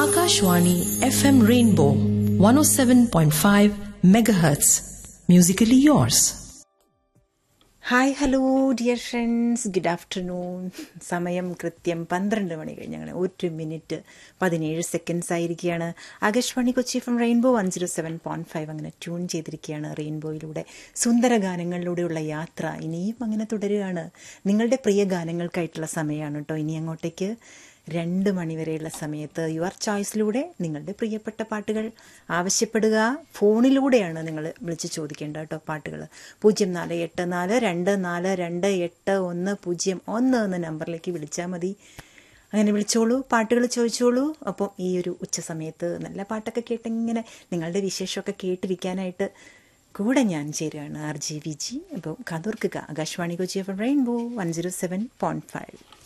Akashwani FM Rainbow 107.5 megahertz. Musically yours. Hi hello dear friends good afternoon സമയം കൃത്യം പന്ത്രണ്ട് മണി കഴിഞ്ഞ് അങ്ങനെ ഒരു മിനിറ്റ് പതിനേഴ് സെക്കൻഡ്സ് ആയിരിക്കുകയാണ് Akashvani Kochi from rainbow one zero seven point five അങ്ങനെ ട്യൂൺ ചെയ്തിരിക്കുകയാണ് റെയിൻബോയിലൂടെ സുന്ദര ഗാനങ്ങളിലൂടെയുള്ള യാത്ര ഇനിയും അങ്ങനെ തുടരുകയാണ് നിങ്ങളുടെ പ്രിയ ഗാനങ്ങൾക്കായിട്ടുള്ള സമയമാണ് കേട്ടോ ഇനി അങ്ങോട്ടേക്ക് രണ്ട് മണിവരെയുള്ള സമയത്ത് യുവർ ചോയ്സിലൂടെ നിങ്ങളുടെ പ്രിയപ്പെട്ട പാട്ടുകൾ ആവശ്യപ്പെടുക ഫോണിലൂടെയാണ് നിങ്ങൾ വിളിച്ച് ചോദിക്കേണ്ടത് കേട്ടോ പാട്ടുകൾ പൂജ്യം നാല് എട്ട് നാല് രണ്ട് നാല് രണ്ട് എട്ട് ഒന്ന് പൂജ്യം ഒന്ന് എന്ന നമ്പറിലേക്ക് വിളിച്ചാൽ മതി അങ്ങനെ വിളിച്ചോളൂ പാട്ടുകൾ ചോദിച്ചോളൂ അപ്പോൾ ഈ ഒരു ഉച്ച സമയത്ത് നല്ല പാട്ടൊക്കെ കേട്ടിങ്ങനെ നിങ്ങളുടെ വിശേഷമൊക്കെ കേട്ടിരിക്കാനായിട്ട് കൂടെ ഞാൻ ചേരുകയാണ് ആർ ജി വി ജി അപ്പോൾ കതോർക്കുക Akashvani Kochi F rainbow one zero seven point five